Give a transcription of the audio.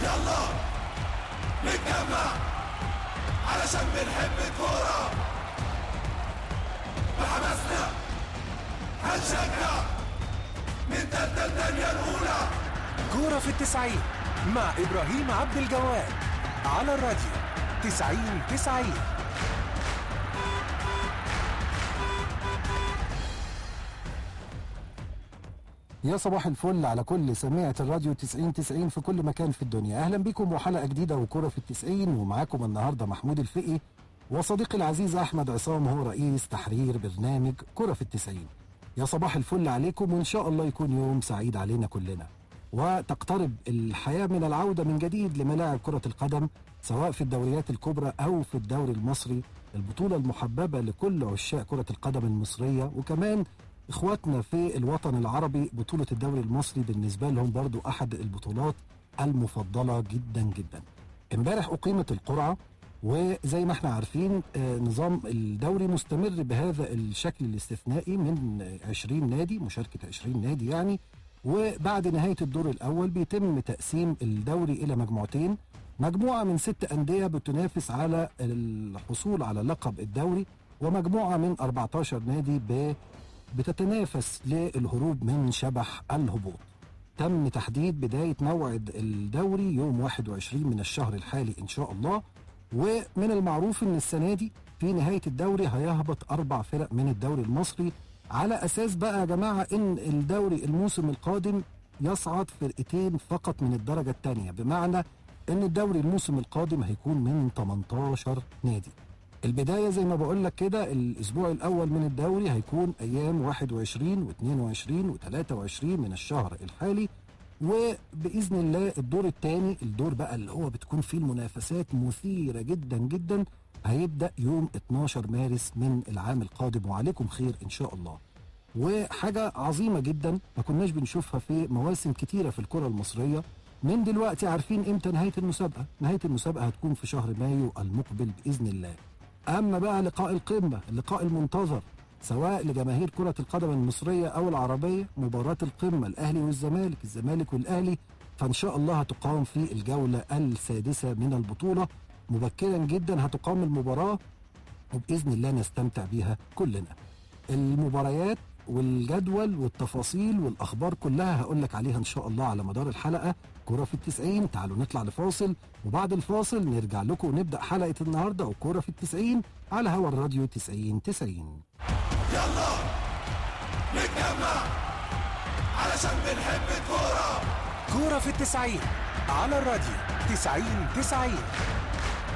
يلا نتجمع علشان بنحب الكورة بحماسنا هنشجع من تالتة الدنيا الأولى كورة في التسعين مع إبراهيم عبد الجواد على الراديو تسعين تسعين يا صباح الفل على كل سماعة الراديو 90 90 في كل مكان في الدنيا أهلا بكم وحلقة جديدة وكرة في التسعين ومعاكم النهاردة محمود الفقي وصديقي العزيز أحمد عصام هو رئيس تحرير برنامج كرة في التسعين يا صباح الفل عليكم وإن شاء الله يكون يوم سعيد علينا كلنا وتقترب الحياة من العودة من جديد لملاعب كرة القدم سواء في الدوريات الكبرى أو في الدوري المصري البطولة المحببة لكل عشاق كرة القدم المصرية وكمان اخواتنا في الوطن العربي بطولة الدوري المصري بالنسبة لهم برضو احد البطولات المفضلة جدا جدا امبارح اقيمت القرعة وزي ما احنا عارفين آه، نظام الدوري مستمر بهذا الشكل الاستثنائي من آه، 20 نادي مشاركة 20 نادي يعني وبعد نهاية الدور الأول بيتم تقسيم الدوري إلى مجموعتين مجموعة من ست أندية بتنافس على الحصول على لقب الدوري ومجموعة من 14 نادي ب بتتنافس للهروب من شبح الهبوط تم تحديد بداية موعد الدوري يوم 21 من الشهر الحالي إن شاء الله ومن المعروف إن السنة دي في نهاية الدوري هيهبط أربع فرق من الدوري المصري على أساس بقى يا جماعة إن الدوري الموسم القادم يصعد فرقتين فقط من الدرجة الثانية بمعنى إن الدوري الموسم القادم هيكون من 18 نادي البدايه زي ما بقول لك كده الاسبوع الاول من الدوري هيكون ايام 21 و22 و23 من الشهر الحالي وباذن الله الدور الثاني الدور بقى اللي هو بتكون فيه المنافسات مثيره جدا جدا هيبدا يوم 12 مارس من العام القادم وعليكم خير ان شاء الله وحاجه عظيمه جدا ما كناش بنشوفها في مواسم كتيره في الكره المصريه من دلوقتي عارفين امتى نهايه المسابقه نهايه المسابقه هتكون في شهر مايو المقبل باذن الله اما بقى لقاء القمه اللقاء المنتظر سواء لجماهير كره القدم المصريه او العربيه مباراه القمه الاهلي والزمالك الزمالك والاهلي فان شاء الله هتقام في الجوله السادسه من البطوله مبكرا جدا هتقام المباراه وباذن الله نستمتع بيها كلنا المباريات والجدول والتفاصيل والاخبار كلها هقول لك عليها ان شاء الله على مدار الحلقه كوره في التسعين تعالوا نطلع لفاصل وبعد الفاصل نرجع لكم ونبدا حلقه النهارده وكوره في التسعين على هوا الراديو 90 90 يلا نتجمع علشان بنحب الكورة كورة في التسعين على الراديو تسعين تسعين